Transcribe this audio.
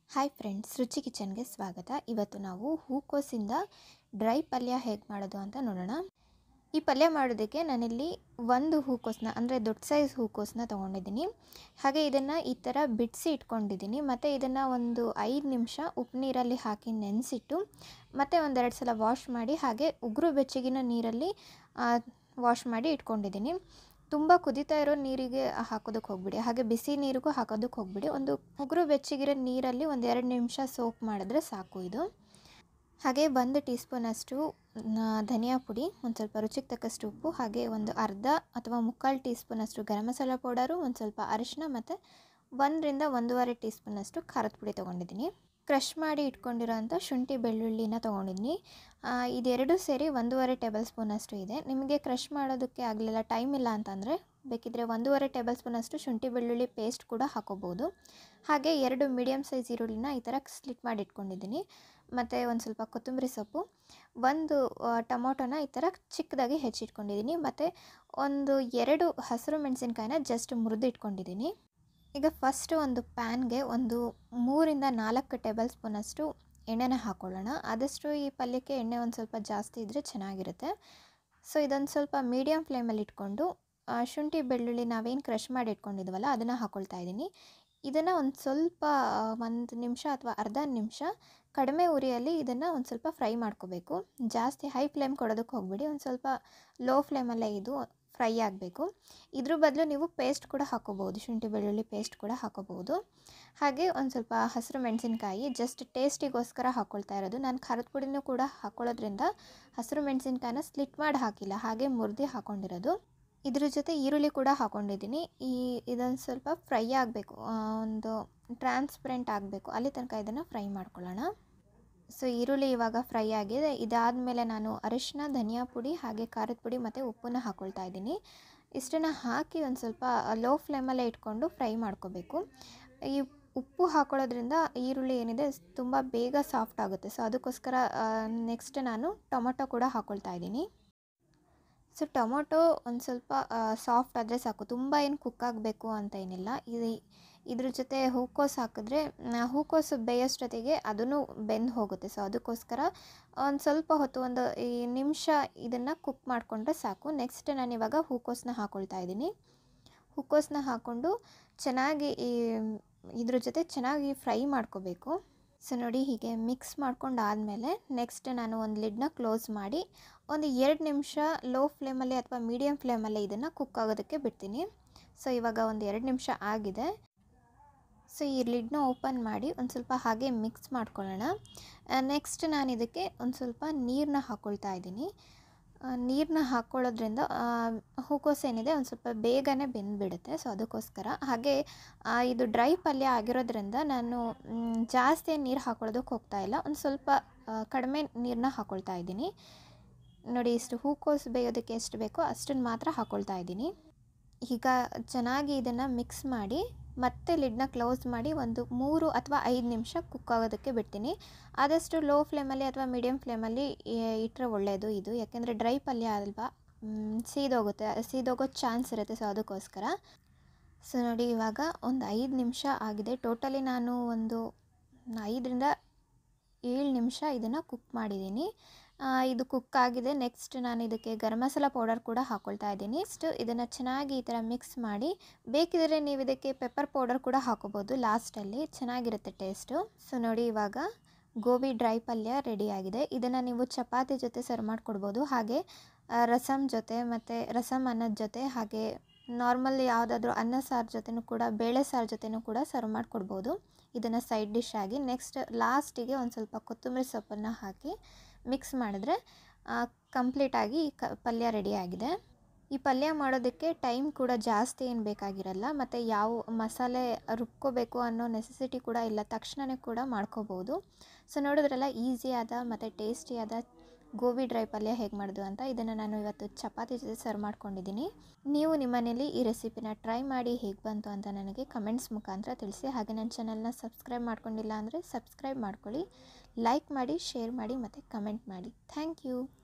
hi friends ರುಚಿ ಕಿಚನ್ಗೆ ಸ್ವಾಗತ ಇವತ್ತು ನಾವು ಹೂಕೋಸಿಂದ ಡ್ರೈ ಪಲ್ಯ ಹೇಗೆ ಮಾಡೋದು ಅಂತ ನೋಡೋಣ ಈ ಪಲ್ಯ ಮಾಡೋದಕ್ಕೆ ನಾನಿಲ್ಲಿ ಒಂದು ಹೂಕೋಸನ್ನ ಅಂದರೆ ದೊಡ್ಡ ಸೈಜ್ ಹೂಕೋಸನ್ನ ತೊಗೊಂಡಿದ್ದೀನಿ ಹಾಗೆ ಇದನ್ನು ಈ ಥರ ಬಿಡಿಸಿ ಇಟ್ಕೊಂಡಿದ್ದೀನಿ ಮತ್ತು ಇದನ್ನು ಒಂದು ಐದು ನಿಮಿಷ ಉಪ್ಪು ನೀರಲ್ಲಿ ಹಾಕಿ ನೆನೆಸಿಟ್ಟು ಮತ್ತು ಒಂದೆರಡು ಸಲ ವಾಶ್ ಮಾಡಿ ಹಾಗೆ ಉಗುರು ಬೆಚ್ಚಗಿನ ನೀರಲ್ಲಿ ವಾಶ್ ಮಾಡಿ ಇಟ್ಕೊಂಡಿದ್ದೀನಿ ತುಂಬ ಕುದೀತಾ ಇರೋ ನೀರಿಗೆ ಹಾಕೋದಕ್ಕೆ ಹೋಗ್ಬಿಡಿ ಹಾಗೆ ಬಿಸಿ ನೀರಿಗೂ ಹಾಕೋದಕ್ಕೆ ಹೋಗ್ಬಿಡಿ ಒಂದು ಉಗುರು ಬೆಚ್ಚಗಿರೋ ನೀರಲ್ಲಿ ಒಂದು ಎರಡು ನಿಮಿಷ ಸೋಪ್ ಮಾಡಿದ್ರೆ ಸಾಕು ಇದು ಹಾಗೆ ಒಂದು ಟೀ ಸ್ಪೂನಷ್ಟು ಧನಿಯಾ ಪುಡಿ ಒಂದು ಸ್ವಲ್ಪ ರುಚಿಗೆ ತಕ್ಕಷ್ಟು ಉಪ್ಪು ಹಾಗೆ ಒಂದು ಅರ್ಧ ಅಥವಾ ಮುಕ್ಕಾಲು ಟೀ ಸ್ಪೂನಷ್ಟು ಗರಂ ಮಸಾಲ ಪೌಡರು ಒಂದು ಸ್ವಲ್ಪ ಅರಿಶಿನ ಮತ್ತು ಒಂದರಿಂದ ಒಂದೂವರೆ ಟೀ ಸ್ಪೂನಷ್ಟು ಖಾರದ ಪುಡಿ ತೊಗೊಂಡಿದ್ದೀನಿ ಕ್ರಷ್ ಮಾಡಿ ಇಟ್ಕೊಂಡಿರೋಂಥ ಶುಂಠಿ ಬೆಳ್ಳುಳ್ಳಿನ ತೊಗೊಂಡಿದ್ದೀನಿ ಇದೆರಡು ಸೇರಿ ಒಂದೂವರೆ ಟೇಬಲ್ ಸ್ಪೂನಷ್ಟು ಇದೆ ನಿಮಗೆ ಕ್ರಷ್ ಮಾಡೋದಕ್ಕೆ ಆಗಲಿಲ್ಲ ಟೈಮ್ ಇಲ್ಲ ಅಂತಂದರೆ ಬೇಕಿದ್ದರೆ ಒಂದೂವರೆ ಟೇಬಲ್ ಸ್ಪೂನಷ್ಟು ಶುಂಠಿ ಬೆಳ್ಳುಳ್ಳಿ ಪೇಸ್ಟ್ ಕೂಡ ಹಾಕೋಬೋದು ಹಾಗೆ ಎರಡು ಮೀಡಿಯಮ್ ಸೈಜ್ ಈರುಳ್ಳಿನ ಈ ಥರ ಸ್ಲಿಟ್ ಮಾಡಿ ಇಟ್ಕೊಂಡಿದ್ದೀನಿ ಮತ್ತು ಒಂದು ಸ್ವಲ್ಪ ಕೊತ್ತಂಬರಿ ಸೊಪ್ಪು ಒಂದು ಟೊಮೊಟೊನ ಈ ಥರ ಚಿಕ್ಕದಾಗಿ ಹೆಚ್ಚಿಟ್ಕೊಂಡಿದ್ದೀನಿ ಮತ್ತು ಒಂದು ಎರಡು ಹಸಿರು ಮೆಣಸಿನ್ಕಾಯಿನ ಜಸ್ಟ್ ಮುರಿದು ಇಟ್ಕೊಂಡಿದ್ದೀನಿ ಈಗ ಫಸ್ಟ್ ಒಂದು ಪ್ಯಾನ್ಗೆ ಒಂದು ಮೂರಿಂದ ನಾಲ್ಕು ಟೇಬಲ್ ಸ್ಪೂನಷ್ಟು ಎಣ್ಣೆನ ಹಾಕ್ಕೊಳ್ಳೋಣ ಆದಷ್ಟು ಈ ಪಲ್ಯಕ್ಕೆ ಎಣ್ಣೆ ಒಂದು ಸ್ವಲ್ಪ ಜಾಸ್ತಿ ಇದ್ದರೆ ಚೆನ್ನಾಗಿರುತ್ತೆ ಸೊ ಇದೊಂದು ಸ್ವಲ್ಪ ಮೀಡಿಯಮ್ ಫ್ಲೇಮಲ್ಲಿ ಇಟ್ಕೊಂಡು ಶುಂಠಿ ಬೆಳ್ಳುಳ್ಳಿ ನಾವೇನು ಕ್ರಷ್ ಮಾಡಿ ಇಟ್ಕೊಂಡಿದ್ವಲ್ಲ ಅದನ್ನು ಹಾಕ್ಕೊಳ್ತಾ ಇದ್ದೀನಿ ಇದನ್ನು ಒಂದು ಸ್ವಲ್ಪ ಒಂದು ನಿಮಿಷ ಅಥವಾ ಅರ್ಧ ನಿಮಿಷ ಕಡಿಮೆ ಉರಿಯಲ್ಲಿ ಇದನ್ನು ಒಂದು ಸ್ವಲ್ಪ ಫ್ರೈ ಮಾಡ್ಕೋಬೇಕು ಜಾಸ್ತಿ ಹೈ ಫ್ಲೇಮ್ ಕೊಡೋದಕ್ಕೆ ಹೋಗ್ಬಿಡಿ ಒಂದು ಸ್ವಲ್ಪ ಲೋ ಫ್ಲೇಮಲ್ಲೇ ಇದು ಫ್ರೈ ಆಗಬೇಕು ಇದ್ರ ಬದಲು ನೀವು ಪೇಸ್ಟ್ ಕೂಡ ಹಾಕೋಬೋದು ಶುಂಠಿ ಬೆಳ್ಳುಳ್ಳಿ ಪೇಸ್ಟ್ ಕೂಡ ಹಾಕೋಬೋದು ಹಾಗೆ ಒಂದು ಸ್ವಲ್ಪ ಹಸಿರು ಮೆಣಸಿನ್ಕಾಯಿ ಜಸ್ಟ್ ಟೇಸ್ಟಿಗೋಸ್ಕರ ಹಾಕ್ಕೊಳ್ತಾ ಇರೋದು ನಾನು ಖಾರದ ಪುಡಿನೂ ಕೂಡ ಹಾಕ್ಕೊಳ್ಳೋದ್ರಿಂದ ಹಸಿರು ಮೆಣಸಿನ್ಕಾಯಿನ ಸ್ಲಿಟ್ ಮಾಡಿ ಹಾಕಿಲ್ಲ ಹಾಗೆ ಮುರಿದು ಹಾಕ್ಕೊಂಡಿರೋದು ಇದ್ರ ಜೊತೆ ಈರುಳ್ಳಿ ಕೂಡ ಹಾಕ್ಕೊಂಡಿದ್ದೀನಿ ಈ ಇದೊಂದು ಸ್ವಲ್ಪ ಫ್ರೈ ಆಗಬೇಕು ಒಂದು ಟ್ರಾನ್ಸ್ಪರೆಂಟ್ ಆಗಬೇಕು ಅಲ್ಲಿ ತನಕ ಇದನ್ನು ಫ್ರೈ ಮಾಡ್ಕೊಳ್ಳೋಣ ಸೊ ಈರುಳ್ಳಿ ಇವಾಗ ಫ್ರೈ ಆಗಿದೆ ಇದಾದಮೇಲೆ ನಾನು ಅರಿಶಿನ ಧನಿಯಾ ಪುಡಿ ಹಾಗೆ ಖಾರದ ಪುಡಿ ಮತ್ತು ಉಪ್ಪನ್ನ ಹಾಕ್ಕೊಳ್ತಾ ಇದ್ದೀನಿ ಇಷ್ಟನ್ನು ಹಾಕಿ ಒಂದು ಸ್ವಲ್ಪ ಲೋ ಫ್ಲೇಮಲ್ಲೇ ಇಟ್ಕೊಂಡು ಫ್ರೈ ಮಾಡ್ಕೋಬೇಕು ಈ ಉಪ್ಪು ಹಾಕೊಳ್ಳೋದ್ರಿಂದ ಈರುಳ್ಳಿ ಏನಿದೆ ತುಂಬ ಬೇಗ ಸಾಫ್ಟ್ ಆಗುತ್ತೆ ಸೊ ಅದಕ್ಕೋಸ್ಕರ ನೆಕ್ಸ್ಟ್ ನಾನು ಟೊಮೊಟೊ ಕೂಡ ಹಾಕ್ಕೊಳ್ತಾ ಇದ್ದೀನಿ ಸೊ ಟೊಮೊಟೊ ಒಂದು ಸ್ವಲ್ಪ ಸಾಫ್ಟ್ ಆದರೆ ಸಾಕು ತುಂಬ ಏನು ಕುಕ್ ಆಗಬೇಕು ಅಂತ ಏನಿಲ್ಲ ಇದು ಇದ್ರ ಜೊತೆ ಹೂಕೋಸು ಹಾಕಿದ್ರೆ ಹೂಕೋಸು ಬೇಯೋಷ್ಟೊತ್ತಿಗೆ ಅದನ್ನು ಬೆಂದು ಹೋಗುತ್ತೆ ಸೊ ಅದಕ್ಕೋಸ್ಕರ ಒಂದು ಸ್ವಲ್ಪ ಹೊತ್ತು ಒಂದು ಈ ನಿಮಿಷ ಇದನ್ನು ಕುಕ್ ಮಾಡಿಕೊಂಡ್ರೆ ಸಾಕು ನೆಕ್ಸ್ಟ್ ನಾನು ಇವಾಗ ಹೂಕೋಸನ್ನ ಹಾಕ್ಕೊಳ್ತಾ ಇದ್ದೀನಿ ಹೂಕೋಸನ್ನ ಹಾಕ್ಕೊಂಡು ಚೆನ್ನಾಗಿ ಈ ಇದ್ರ ಜೊತೆ ಚೆನ್ನಾಗಿ ಫ್ರೈ ಮಾಡ್ಕೋಬೇಕು ಸೊ ನೋಡಿ ಹೀಗೆ ಮಿಕ್ಸ್ ಮಾಡ್ಕೊಂಡು ಆದಮೇಲೆ ನೆಕ್ಸ್ಟ್ ನಾನು ಒಂದು ಲಿಡ್ನ ಕ್ಲೋಸ್ ಮಾಡಿ ಒಂದು ಎರಡು ನಿಮಿಷ ಲೋ ಫ್ಲೇಮಲ್ಲಿ ಅಥವಾ ಮೀಡಿಯಮ್ ಫ್ಲೇಮಲ್ಲಿ ಇದನ್ನು ಕುಕ್ ಆಗೋದಕ್ಕೆ ಬಿಡ್ತೀನಿ ಸೊ ಇವಾಗ ಒಂದು ಎರಡು ನಿಮಿಷ ಆಗಿದೆ ಸೊ ಈ ಲಿಡ್ನ ಓಪನ್ ಮಾಡಿ ಒಂದು ಸ್ವಲ್ಪ ಹಾಗೆ ಮಿಕ್ಸ್ ಮಾಡ್ಕೊಳ್ಳೋಣ ನೆಕ್ಸ್ಟ್ ನಾನು ಇದಕ್ಕೆ ಒಂದು ಸ್ವಲ್ಪ ನೀರನ್ನ ಹಾಕ್ಕೊಳ್ತಾ ಇದ್ದೀನಿ ನೀರನ್ನ ಹಾಕ್ಕೊಳ್ಳೋದ್ರಿಂದ ಹೂಕೋಸು ಏನಿದೆ ಒಂದು ಸ್ವಲ್ಪ ಬೇಗನೆ ಬೆಂದುಬಿಡುತ್ತೆ ಸೊ ಅದಕ್ಕೋಸ್ಕರ ಹಾಗೆ ಇದು ಡ್ರೈ ಪಲ್ಯ ಆಗಿರೋದ್ರಿಂದ ನಾನು ಜಾಸ್ತಿ ನೀರು ಹಾಕ್ಕೊಳ್ಳೋದಕ್ಕೆ ಹೋಗ್ತಾ ಇಲ್ಲ ಒಂದು ಸ್ವಲ್ಪ ಕಡಿಮೆ ನೀರನ್ನ ಹಾಕ್ಕೊಳ್ತಾ ಇದ್ದೀನಿ ನೋಡಿ ಇಷ್ಟು ಹೂಕೋಸು ಬೇಯೋದಕ್ಕೆ ಎಷ್ಟು ಬೇಕೋ ಅಷ್ಟನ್ನು ಮಾತ್ರ ಹಾಕ್ಕೊಳ್ತಾ ಇದ್ದೀನಿ ಈಗ ಚೆನ್ನಾಗಿ ಇದನ್ನು ಮಿಕ್ಸ್ ಮಾಡಿ ಮತ್ತೆ ಲಿಡ್ನ ಕ್ಲೋಸ್ ಮಾಡಿ ಒಂದು ಮೂರು ಅಥವಾ ಐದು ನಿಮಿಷ ಕುಕ್ ಆಗೋದಕ್ಕೆ ಬಿಡ್ತೀನಿ ಆದಷ್ಟು ಲೋ ಫ್ಲೇಮಲ್ಲಿ ಅಥವಾ ಮೀಡಿಯಮ್ ಫ್ಲೇಮಲ್ಲಿ ಇಟ್ಟರೆ ಒಳ್ಳೆಯದು ಇದು ಯಾಕೆಂದರೆ ಡ್ರೈ ಪಲ್ಯ ಅಲ್ವಾ ಸೀದೋಗುತ್ತೆ ಸೀದೋಗೋ ಚಾನ್ಸ್ ಇರುತ್ತೆ ಸೊ ಅದಕ್ಕೋಸ್ಕರ ಸೊ ನೋಡಿ ಇವಾಗ ಒಂದು ಐದು ನಿಮಿಷ ಆಗಿದೆ ಟೋಟಲಿ ನಾನು ಒಂದು ಐದರಿಂದ ಏಳು ನಿಮಿಷ ಇದನ್ನು ಕುಕ್ ಮಾಡಿದ್ದೀನಿ ಇದು ಕುಕ್ ಆಗಿದೆ ನೆಕ್ಸ್ಟ್ ನಾನು ಇದಕ್ಕೆ ಗರಂ ಮಸಾಲ ಪೌಡರ್ ಕೂಡ ಹಾಕ್ಕೊಳ್ತಾ ಇದ್ದೀನಿ ನೆಕ್ಸ್ಟ್ ಇದನ್ನು ಚೆನ್ನಾಗಿ ಈ ಥರ ಮಿಕ್ಸ್ ಮಾಡಿ ಬೇಕಿದ್ರೆ ನೀವು ಇದಕ್ಕೆ ಪೆಪ್ಪರ್ ಪೌಡರ್ ಕೂಡ ಹಾಕೋಬೋದು ಲಾಸ್ಟಲ್ಲಿ ಚೆನ್ನಾಗಿರುತ್ತೆ ಟೇಸ್ಟು ಸೊ ನೋಡಿ ಇವಾಗ ಗೋಬಿ ಡ್ರೈ ಪಲ್ಯ ರೆಡಿಯಾಗಿದೆ ಇದನ್ನು ನೀವು ಚಪಾತಿ ಜೊತೆ ಸರ್ವ್ ಮಾಡಿಕೊಡ್ಬೋದು ಹಾಗೆ ರಸಮ್ ಜೊತೆ ಮತ್ತು ರಸಮ್ ಅನ್ನದ ಜೊತೆ ಹಾಗೆ ನಾರ್ಮಲ್ ಯಾವುದಾದ್ರೂ ಅನ್ನ ಸಾರು ಜೊತೆನೂ ಕೂಡ ಬೇಳೆ ಸಾರು ಜೊತೆನೂ ಕೂಡ ಸರ್ವ್ ಮಾಡಿಕೊಡ್ಬೋದು ಇದನ್ನು ಸೈಡ್ ಡಿಶ್ ಆಗಿ ನೆಕ್ಸ್ಟ್ ಲಾಸ್ಟಿಗೆ ಒಂದು ಸ್ವಲ್ಪ ಕೊತ್ತಂಬರಿ ಸೊಪ್ಪನ್ನು ಹಾಕಿ ಮಿಕ್ಸ್ ಮಾಡಿದ್ರೆ ಕಂಪ್ಲೀಟಾಗಿ ಕ ಪಲ್ಯ ರೆಡಿಯಾಗಿದೆ ಈ ಪಲ್ಯ ಮಾಡೋದಕ್ಕೆ ಟೈಮ್ ಕೂಡ ಜಾಸ್ತಿ ಏನು ಬೇಕಾಗಿರಲ್ಲ ಮತ್ತು ಯಾವ ಮಸಾಲೆ ರುಬ್ಕೋಬೇಕು ಅನ್ನೋ ನೆಸೆಸಿಟಿ ಕೂಡ ಇಲ್ಲ ತಕ್ಷಣವೇ ಕೂಡ ಮಾಡ್ಕೋಬೋದು ಸೊ ನೋಡಿದ್ರಲ್ಲ ಈಸಿಯಾದ ಮತ್ತು ಟೇಸ್ಟಿಯಾದ ಗೋಬಿ ಡ್ರೈ ಪಲ್ಯ ಹೇಗೆ ಮಾಡೋದು ಅಂತ ಇದನ್ನು ನಾನು ಇವತ್ತು ಚಪಾತಿ ಜೊತೆ ಸರ್ವ್ ಮಾಡ್ಕೊಂಡಿದ್ದೀನಿ ನೀವು ನಿಮ್ಮ ಮನೇಲಿ ಈ ರೆಸಿಪಿನ ಟ್ರೈ ಮಾಡಿ ಹೇಗೆ ಬಂತು ಅಂತ ನನಗೆ ಕಮೆಂಟ್ಸ್ ಮುಖಾಂತರ ತಿಳಿಸಿ ಹಾಗೆ ನನ್ನ ಚಾನಲ್ನ ಸಬ್ಸ್ಕ್ರೈಬ್ ಮಾಡ್ಕೊಂಡಿಲ್ಲ ಅಂದರೆ ಸಬ್ಸ್ಕ್ರೈಬ್ ಮಾಡ್ಕೊಳ್ಳಿ ಲೈಕ್ ಮಾಡಿ ಶೇರ್ ಮಾಡಿ ಮತ್ತು ಕಮೆಂಟ್ ಮಾಡಿ ಥ್ಯಾಂಕ್ ಯು